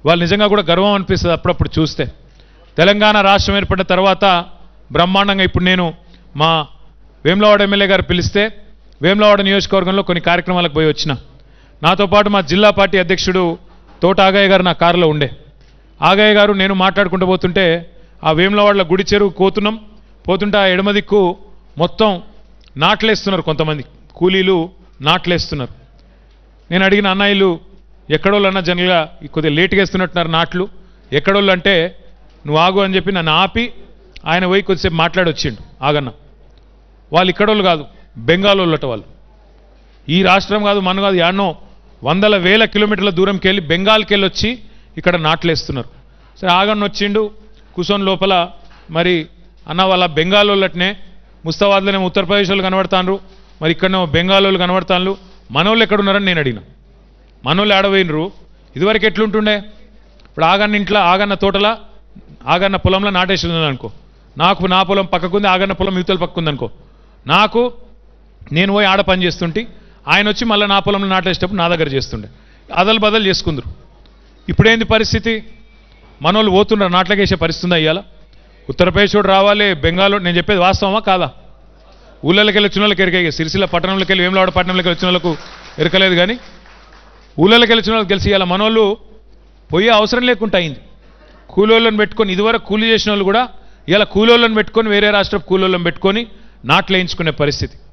వాళ్ళు నిజంగా కూడా గర్వం అనిపిస్తుంది అప్పుడప్పుడు చూస్తే తెలంగాణ రాష్ట్రం ఏర్పడిన తర్వాత బ్రహ్మాండంగా ఇప్పుడు నేను మా వేములవాడ ఎమ్మెల్యే గారు పిలిస్తే వేములవాడ నియోజకవర్గంలో కొన్ని కార్యక్రమాలకు పోయి వచ్చిన నాతో పాటు మా జిల్లా పార్టీ అధ్యక్షుడు తోట ఆగయ్య గారు నా కారులో ఉండే ఆగయ్య గారు నేను మాట్లాడుకుంటూ పోతుంటే ఆ వేములవాడల గుడి చెరువు పోతున్నాం పోతుంటే ఆ ఎడమ దిక్కు మొత్తం నాట్లేస్తున్నారు కొంతమంది కూలీలు నాట్లేస్తున్నారు నేను అడిగిన అన్నయ్యలు ఎక్కడోళ్ళు అన్న జనరల్గా ఈ కొద్దిగా లేట్గా వేస్తున్నట్టున్నారు నాట్లు ఎక్కడోళ్ళు అంటే నువ్వు ఆగు అని చెప్పి నన్ను ఆపి ఆయన పోయి కొద్దిసేపు మాట్లాడి వచ్చిండు ఆగన్న వాళ్ళు ఇక్కడోళ్ళు కాదు బెంగాల్ వాళ్ళట వాళ్ళు ఈ రాష్ట్రం కాదు మన కాదు యాన్నో వందల వేల కిలోమీటర్ల దూరంకి వెళ్ళి బెంగాల్కి వెళ్ళి వచ్చి ఇక్కడ నాట్లేస్తున్నారు సరే ఆగన్న వచ్చిండు కూర్చొని లోపల మరి అన్న వాళ్ళ బెంగాల్ వాళ్ళటనే ముస్తాబాద్లోనే ఉత్తరప్రదేశ్ వాళ్ళు కనబడతాండ్రు మరి ఇక్కడనే బెంగాల్ వాళ్ళు కనబడతాను మనోళ్ళు ఎక్కడున్నారని నేను అడిగిన మనోళ్ళు ఆడపోయినరు ఇదివరకు ఎట్లుంటుండే ఇప్పుడు ఆగన్న ఇంట్లో ఆగన్న తోటల ఆగన్న పొలంలో నాటేసి ఉంది అనుకో నాకు నా పొలం పక్కకుంది ఆగన్న పొలం యువతల పక్కకుంది అనుకో నాకు నేను పోయి ఆడ పని చేస్తుంటే ఆయన వచ్చి మళ్ళీ నా పొలంలో నాటేసేటప్పుడు నా దగ్గర చేస్తుండే అదలు బదలు చేసుకుందరు ఇప్పుడేంది పరిస్థితి మనోళ్ళు పోతున్నారు నాట్లకేసే పరిస్థితి ఉందా ఇవాళ ఉత్తరప్రదేశ్ వాడు రావాలి బెంగాల్ వాడు- నేను చెప్పేది వాస్తవమా కాదా ఊళ్ళకి వెళ్ళి వచ్చిన వాళ్ళకి ఎరికే సిరిసిల్ల పట్టణంలోకి వెళ్ళి వేమలవాడ పట్టణంలోకి వచ్చిన వాళ్ళకు ఎరకలేదు కానీ ఊళ్ళకి వెళ్ళి వచ్చిన వాళ్ళకి తెలిసి ఇవాళ మనోళ్ళు పోయే అవసరం లేకుండా అయింది కూలోళ్ళని పెట్టుకొని ఇదివరకు కూలీ చేసిన వాళ్ళు కూడా ఇలా కూలోళ్ళని పెట్టుకొని వేరే రాష్ట్రపు కూలోళ్ళని పెట్టుకొని నాట్లు వేయించుకునే పరిస్థితి